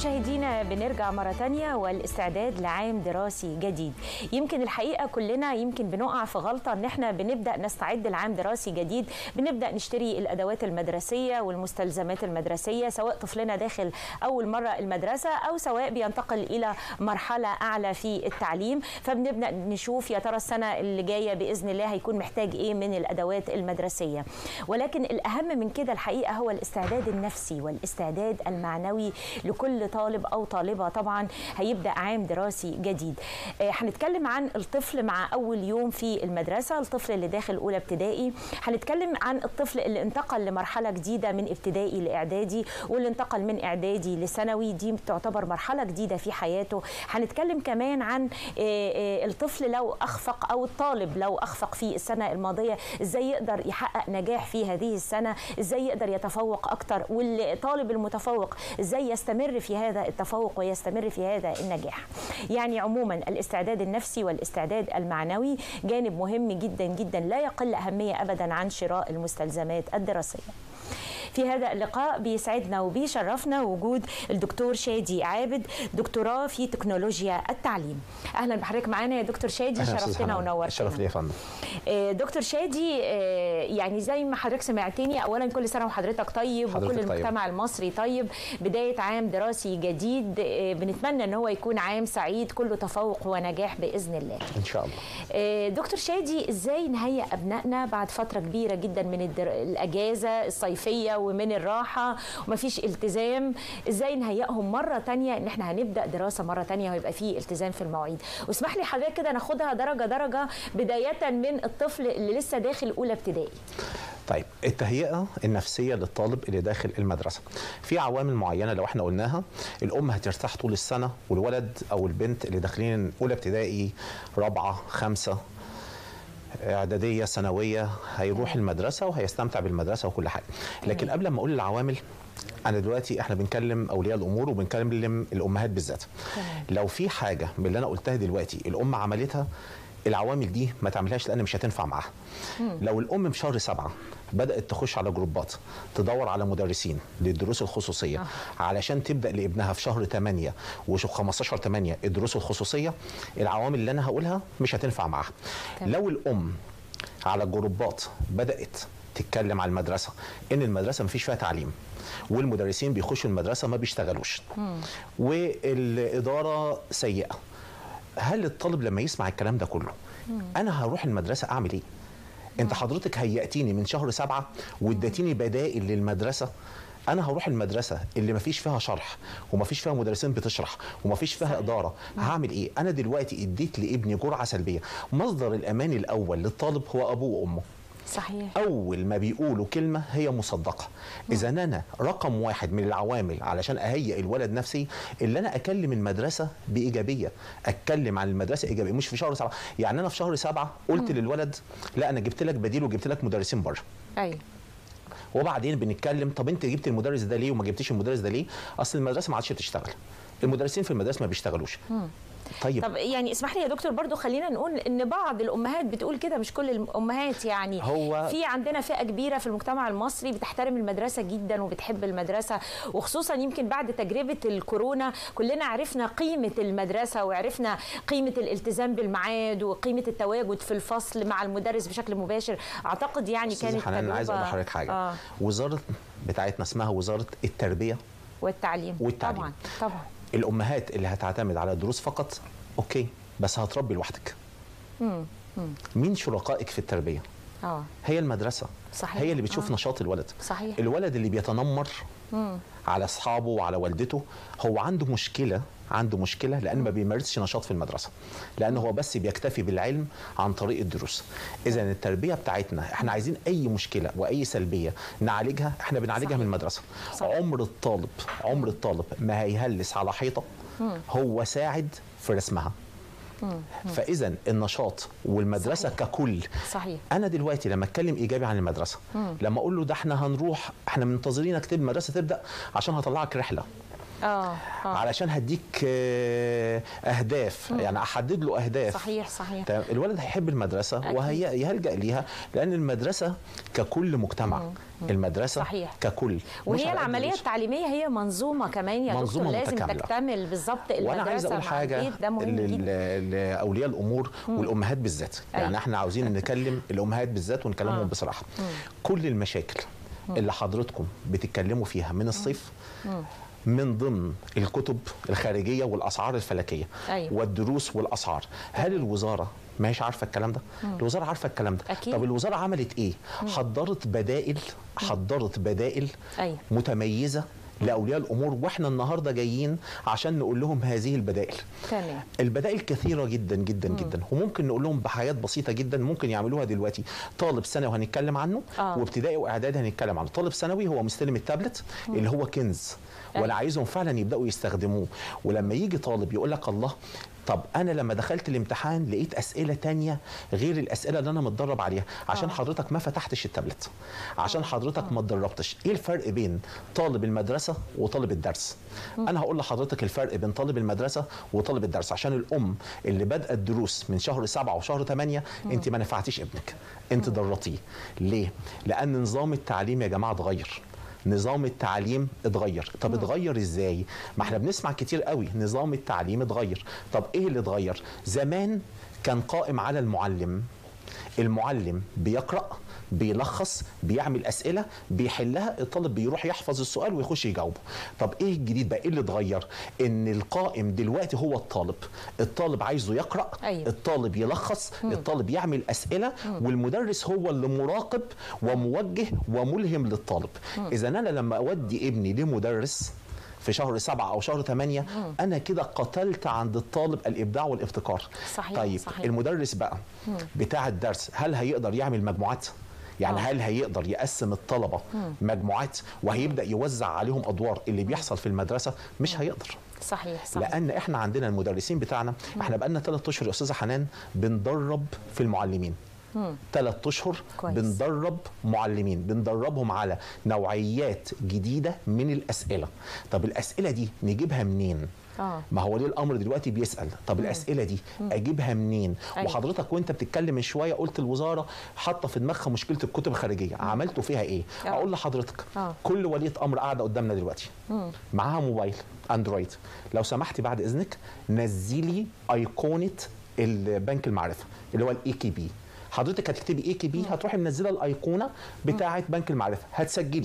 مشاهدينا بنرجع مرة تانية والاستعداد لعام دراسي جديد يمكن الحقيقة كلنا يمكن بنقع في غلطة ان احنا بنبدأ نستعد لعام دراسي جديد بنبدأ نشتري الأدوات المدرسية والمستلزمات المدرسية سواء طفلنا داخل أول مرة المدرسة أو سواء بينتقل إلى مرحلة أعلى في التعليم فبنبدأ نشوف يا ترى السنة اللي جاية بإذن الله هيكون محتاج إيه من الأدوات المدرسية ولكن الأهم من كده الحقيقة هو الاستعداد النفسي والاستعداد المعنوي لكل طالب او طالبه طبعا هيبدا عام دراسي جديد آه، هنتكلم عن الطفل مع اول يوم في المدرسه الطفل اللي داخل اولى ابتدائي هنتكلم عن الطفل اللي انتقل لمرحله جديده من ابتدائي لاعدادي واللي انتقل من اعدادي لثانوي دي تعتبر مرحله جديده في حياته هنتكلم كمان عن آه، آه، الطفل لو اخفق او الطالب لو اخفق في السنه الماضيه ازاي يقدر يحقق نجاح في هذه السنه ازاي يقدر يتفوق اكتر والطالب المتفوق ازاي يستمر في هذا التفوق ويستمر في هذا النجاح يعني عموما الاستعداد النفسي والاستعداد المعنوي جانب مهم جدا جدا لا يقل أهمية أبدا عن شراء المستلزمات الدراسية في هذا اللقاء بيسعدنا وبيشرفنا وجود الدكتور شادي عابد دكتوراه في تكنولوجيا التعليم اهلا بحضرتك معانا يا دكتور شادي أهلاً أستاذ شرفتنا حنان. ونورتنا الشرف ليا يا فندم آه، دكتور شادي آه، يعني زي ما حضرتك سمعتني اولا كل سنه وحضرتك طيب حضرتك وكل طيب. المجتمع المصري طيب بدايه عام دراسي جديد آه، بنتمنى ان هو يكون عام سعيد كله تفوق ونجاح باذن الله ان شاء الله آه، دكتور شادي ازاي نهيئ ابنائنا بعد فتره كبيره جدا من الدر... الاجازه الصيفيه ومن الراحه ومفيش التزام ازاي نهيئهم مره تانية ان احنا هنبدا دراسه مره تانية ويبقى فيه التزام في المواعيد واسمح لي حضرتك كده ناخدها درجه درجه بدايه من الطفل اللي لسه داخل اولى ابتدائي طيب التهيئه النفسيه للطالب اللي داخل المدرسه في عوامل معينه لو احنا قلناها الام هترتاح طول السنه والولد او البنت اللي داخلين اولى ابتدائي رابعه خمسه اعداديه ثانويه هيروح المدرسه وهيستمتع بالمدرسه وكل حاجه لكن قبل ما اقول العوامل انا دلوقتي احنا بنكلم اولياء الامور وبنكلم الامهات بالذات تمام. لو في حاجه من اللي انا قلتها دلوقتي الام عملتها العوامل دي ما تعملهاش لان مش هتنفع معاها لو الام في شهر سبعة بدات تخش على جروبات تدور على مدرسين للدروس الخصوصيه آه. علشان تبدا لابنها في شهر 8 وشوف 15 8 الدروس الخصوصيه العوامل اللي انا هقولها مش هتنفع معاها تمام. لو الام على الجروبات بدات تتكلم على المدرسه ان المدرسه مفيش فيها تعليم والمدرسين بيخشوا المدرسه ما بيشتغلوش والاداره سيئه هل الطالب لما يسمع الكلام ده كله انا هروح المدرسه اعمل ايه انت حضرتك هيأتيني من شهر سبعة واديتيني بدائل للمدرسة انا هروح المدرسه اللي مفيش فيها شرح ومفيش فيها مدرسين بتشرح ومفيش فيها اداره هعمل ايه انا دلوقتي اديت لابني جرعه سلبيه مصدر الامان الاول للطالب هو ابوه وامه صحيح اول ما بيقولوا كلمه هي مصدقه اذا انا رقم واحد من العوامل علشان اهيئ الولد نفسي اللي انا اكلم المدرسه بايجابيه اتكلم عن المدرسه ايجابيه مش في شهر سبعه يعني انا في شهر سبعه قلت للولد لا انا جبت لك بديل وجبت لك مدرسين بره ايوه وبعدين بنتكلم طب انت جبت المدرس ده ليه وما جبتش المدرس ده ليه اصل المدرسه ما عادش بتشتغل المدرسين في المدارس ما بيشتغلوش طيب طب يعني اسمح لي يا دكتور برضو خلينا نقول ان بعض الامهات بتقول كده مش كل الامهات يعني هو- في عندنا فئه كبيره في المجتمع المصري بتحترم المدرسه جدا وبتحب المدرسه وخصوصا يمكن بعد تجربه الكورونا كلنا عرفنا قيمه المدرسه وعرفنا قيمه الالتزام بالميعاد وقيمه التواجد في الفصل مع المدرس بشكل مباشر اعتقد يعني استاذ كانت حنان انا عايز اقول تجربة- لحضرتك حاجه آه وزاره بتاعتنا اسمها وزاره التربيه والتعليم والتعليم. طبعا طبعا الامهات اللي هتعتمد على الدروس فقط اوكي بس هتربي لوحدك مم. مم. مين شركائك في التربيه اه هي المدرسه صحيح. هي اللي بتشوف آه. نشاط الولد صحيح. الولد اللي بيتنمر مم. على اصحابه وعلى والدته هو عنده مشكله عنده مشكله لان ما بيمارسش نشاط في المدرسه لان هو بس بيكتفي بالعلم عن طريق الدروس اذا التربيه بتاعتنا احنا عايزين اي مشكله واي سلبيه نعالجها احنا بنعالجها صحيح. من المدرسه صحيح. عمر الطالب عمر الطالب ما هيهلس على حيطه هو ساعد في رسمها فاذا النشاط والمدرسه صحيح. ككل صحيح انا دلوقتي لما اتكلم ايجابي عن المدرسه لما اقول له ده احنا هنروح احنا منتظرينك تبدا المدرسه تبدا عشان هطلعك رحله اه اه علشان هديك آه، اهداف يعني احدد له اهداف صحيح صحيح تمام الولد هيحب المدرسه أكيد. وهيلجا ليها لان المدرسه ككل مجتمع المدرسه صحيح. ككل مش وهي على قد العمليه الاسم. التعليميه هي منظومه كمان يا منظومة دكتور لازم متكاملة. تكتمل بالظبط المدرسه وانا عايز اقول مع حاجه البيت، ده مهم لل- جدا لاولياء الامور والامهات بالذات يعني أيوة. احنا عاوزين نكلم الامهات بالذات ونكلمهم آه. بصراحه كل المشاكل اللي حضرتكم بتتكلموا فيها من الصيف من ضمن الكتب الخارجيه والاسعار الفلكيه أيوة. والدروس والاسعار هل الوزاره ما هيش عارفه الكلام ده الوزاره عارفه الكلام ده أكيد. طب الوزاره عملت ايه حضرت بدائل حضرت بدائل أيوة. متميزه لاولياء الامور واحنا النهارده جايين عشان نقول لهم هذه البدائل تمام البدائل كثيره جدا جدا جدا وممكن نقول لهم بحاجات بسيطه جدا ممكن يعملوها دلوقتي طالب ثانوي هنتكلم عنه آه. وابتدائي واعدادي هنتكلم عنه طالب ثانوي هو مستلم التابلت اللي هو كنز وانا أيوة. عايزهم فعلا يبداوا يستخدموه ولما يجي طالب يقول لك الله طب انا لما دخلت الامتحان لقيت اسئله تانية غير الاسئله اللي انا متدرب عليها عشان آه. حضرتك ما فتحتش التابلت عشان حضرتك ما اتدربتش ايه الفرق بين طالب المدرسه وطالب الدرس انا هقول لحضرتك الفرق بين طالب المدرسه وطالب الدرس عشان الام اللي بادئه الدروس من شهر سبعة وشهر ثمانية انت ما نفعتيش ابنك انت دربتيه ليه لان نظام التعليم يا جماعه اتغير نظام التعليم اتغير طب اتغير ازاي ما احنا بنسمع كتير قوي نظام التعليم اتغير طب ايه اللي اتغير زمان كان قائم على المعلم المعلم بيقرأ بيلخص بيعمل اسئله بيحلها الطالب بيروح يحفظ السؤال ويخش يجاوبه طب ايه الجديد بقى ايه اللي اتغير ان القائم دلوقتي هو الطالب الطالب عايزه يقرا أيوة. الطالب يلخص الطالب يعمل اسئله والمدرس هو اللي مراقب وموجه وملهم للطالب اذا انا لما اودي ابني لمدرس في شهر سبعة أو شهر ثمانية أنا كده قتلت عند الطالب الإبداع والابتكار صحيح، طيب صحيح. المدرس بقى بتاع الدرس هل هيقدر يعمل مجموعات؟ يعني آه. هل هيقدر يقسم الطلبة مجموعات وهيبدأ يوزع عليهم أدوار اللي بيحصل في المدرسة مش هيقدر صحيح صحيح لان احنا عندنا المدرسين بتاعنا احنا بقالنا ثلاث اشهر يا استاذه حنان بندرب في المعلمين ثلاث اشهر كويس. بندرب معلمين بندربهم على نوعيات جديده من الاسئله طب الاسئله دي نجيبها منين آه. ما هو ليه الامر دلوقتي بيسال طب الاسئله دي اجيبها منين أيوة. وحضرتك وانت بتتكلم من شويه قلت الوزاره حاطه في دماغها مشكله الكتب الخارجيه عملتوا فيها ايه آه. اقول لحضرتك آه. كل وليه امر قاعده قدامنا دلوقتي معاها موبايل اندرويد لو سمحتي بعد اذنك نزلي ايقونه البنك المعرفه اللي هو الاي كي بي حضرتك هتكتبي اي كي بي هتروحي منزله الايقونه بتاعه بنك المعرفه هتسجلي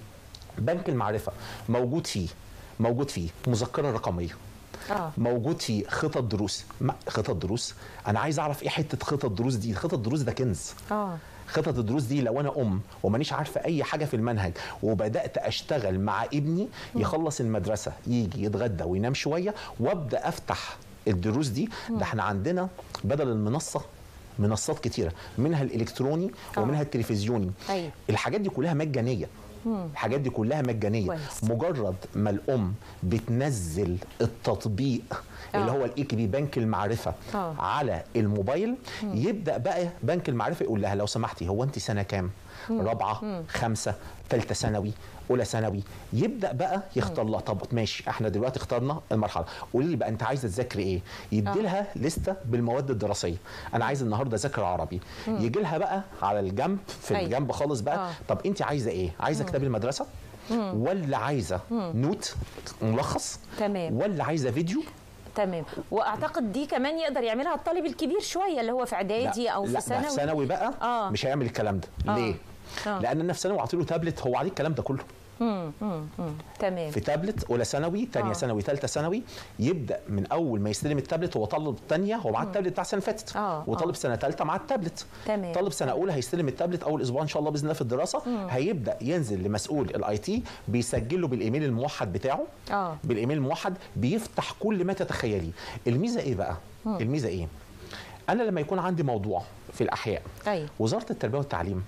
بنك المعرفه موجود فيه موجود فيه مذكره رقميه آه. موجود فيه خطط دروس ما خطط دروس انا عايز اعرف ايه حته خطط دروس دي خطط دروس ده كنز اه خطط الدروس دي لو انا ام ومانيش عارفه اي حاجه في المنهج وبدات اشتغل مع ابني يخلص المدرسه يجي يتغدى وينام شويه وابدا افتح الدروس دي ده احنا عندنا بدل المنصه منصات كتيره منها الالكتروني آه. ومنها التلفزيوني أيوة. الحاجات دي كلها مجانيه الحاجات دي كلها مجانيه كويس. مجرد ما الام بتنزل التطبيق اللي آه. هو الاي كي بي بنك المعرفه آه. على الموبايل يبدا بقى بنك المعرفه يقول لها لو سمحتي هو انت سنه كام رابعه خمسه ثالثه ثانوي اولى ثانوي يبدا بقى يختار لها طب ماشي احنا دلوقتي اخترنا المرحله قولي لي بقى انت عايزه تذاكري ايه يدي لها لسته بالمواد الدراسيه انا عايز النهارده اذاكر عربي يجي لها بقى على الجنب في أيوة. الجنب خالص بقى آه. طب انت عايزه ايه عايزه كتاب المدرسه ولا عايزه نوت ملخص تمام. ولا عايزه فيديو تمام واعتقد دي كمان يقدر يعملها الطالب الكبير شويه اللي هو في اعدادي او لا في ده في ثانوي ثانوي بقى آه. مش هيعمل الكلام ده آه. ليه آه. لان انا في ثانوي اعطي له تابلت هو عليه الكلام ده كله مم، مم، مم. تمام في تابلت اولى ثانوي ثانيه آه. ثانوي ثالثه ثانوي يبدا من اول ما يستلم التابلت هو طالب ثانيه هو معاه التابلت بتاع السنه اللي فاتت آه، وطالب آه. سنه ثالثه معاه التابلت تمام. طالب سنه اولى هيستلم التابلت اول اسبوع ان شاء الله باذن الله في الدراسه هيبدا ينزل لمسؤول الاي تي بيسجل له بالايميل الموحد بتاعه آه. بالايميل الموحد بيفتح كل ما تتخيليه الميزه ايه بقى الميزه ايه انا لما يكون عندي موضوع في الاحياء أيوة. وزاره التربيه والتعليم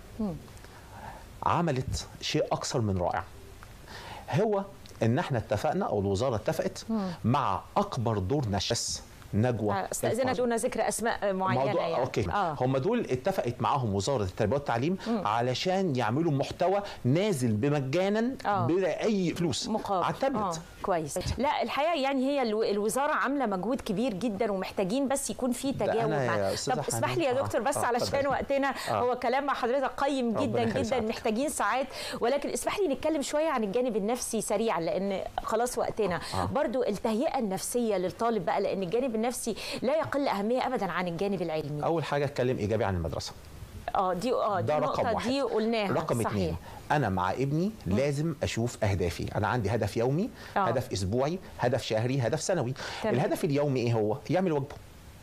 عملت شيء اكثر من رائع هو ان احنا اتفقنا او الوزاره اتفقت مع اكبر دور نشر نجوى استاذنك الفاضل. دون ذكر اسماء معينه موضوع يعني اوكي آه. هم دول اتفقت معاهم وزاره التربيه والتعليم علشان يعملوا محتوى نازل بمجانا آه. بلا اي فلوس مقابل على التابلت آه. كويس لا الحقيقه يعني هي الو- الوزاره عامله مجهود كبير جدا ومحتاجين بس يكون في تجاوب أنا يا مع أستاذة طب اسمح حنان- لي يا آه، دكتور بس آه، علشان اتفضلي. وقتنا آه. هو كلام مع حضرتك قيم ربنا جدا يخلي جدا سعادتك. محتاجين ساعات ولكن اسمح لي نتكلم شويه عن الجانب النفسي سريعا لان خلاص وقتنا آه. برضو التهيئه النفسيه للطالب بقى لان الجانب النفسي لا يقل اهميه ابدا عن الجانب العلمي اول حاجه اتكلم ايجابي عن المدرسه اه دي اه دي ده رقم النقطه واحد دي قلناها رقم صحيح. اتنين انا مع ابني لازم اشوف اهدافي انا عندي هدف يومي آه. هدف اسبوعي هدف شهري هدف سنوي تمام. الهدف اليومي ايه هو يعمل واجبه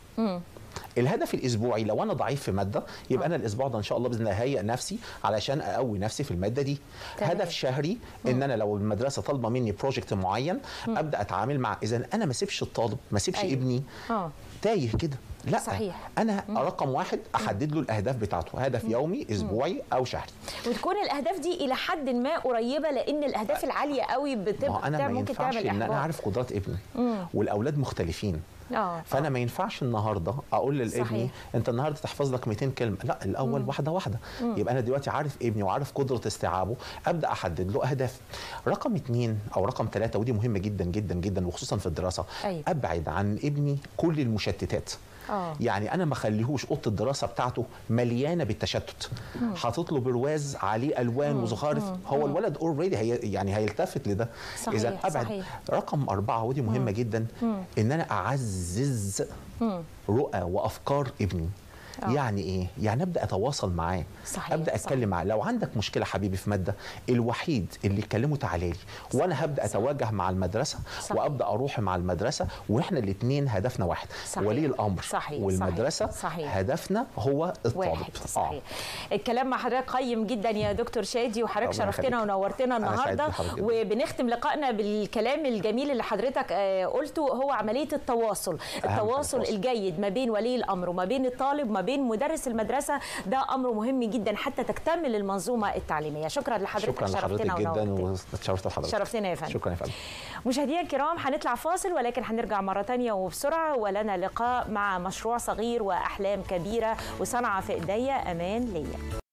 الهدف الاسبوعي لو انا ضعيف في ماده يبقى انا الاسبوع ده ان شاء الله باذن الله هيئ نفسي علشان اقوي نفسي في الماده دي تمام. هدف شهري ان انا لو المدرسه طالبه مني بروجكت معين ابدا اتعامل مع اذا انا ما اسيبش الطالب ما اسيبش أيوة. ابني اه تايه كده لا صحيح. انا رقم واحد احدد له الاهداف بتاعته هدف يومي اسبوعي او شهري وتكون الاهداف دي الى حد ما قريبه لان الاهداف العاليه قوي ما هو بتبقى انا ما ممكن ينفعش تعمل ان انا احباط عارف قدرات ابني والاولاد مختلفين اه فانا ما ينفعش النهارده اقول لابني صحيح. انت النهارده تحفظ لك 200 كلمه لا الاول واحده واحده يبقى انا دلوقتي عارف ابني وعارف قدره استيعابه ابدا احدد له اهداف رقم اثنين او رقم ثلاثه ودي مهمه جدا جدا جدا وخصوصا في الدراسه أيوة. ابعد عن ابني كل المشتتات آه. يعني انا ما اخليهوش اوضه الدراسه بتاعته مليانه بالتشتت حاطط له برواز عليه الوان وزخارف هو الولد اوريدي هي يعني هيلتفت لده صحيح، اذا ابعد صحيح. رقم أربعة ودي مهمة جدا إن أنا أعزز رؤى وأفكار ابني آه. يعني ايه؟ يعني ابدا اتواصل معاه صحيح، ابدا صحيح. اتكلم معاه لو عندك مشكله حبيبي في ماده الوحيد اللي يكلمه تعالى لي وانا هبدا اتوجه مع المدرسه صحيح. وابدا اروح مع المدرسه واحنا الاثنين هدفنا واحد صحيح. ولي الامر صحيح، والمدرسه صحيح، صحيح. هدفنا هو الطالب واحد صحيح الكلام مع حضرتك قيم جدا يا دكتور شادي وحضرتك ربنا شرفتنا يخليك. ونورتنا أنا سعيد النهارده بحضرتك جداً. وبنختم لقائنا بالكلام الجميل اللي حضرتك آه، قلته هو عمليه التواصل حاجة التواصل التواصل. الجيد ما بين ولي الامر وما بين الطالب وما بين مدرس المدرسه ده امر مهم جدا حتى تكتمل المنظومه التعليميه شكرا لحضرتك شكرا لحضرتك شرفتنا جدا ونورتنا. وتشرفت بحضرتك شرفتنا يا فندم شكرا يا فندم مشاهدينا الكرام هنطلع فاصل ولكن هنرجع مرة تانية وبسرعة ولنا لقاء مع مشروع صغير وأحلام كبيرة وصنعة في إيديا أمان ليا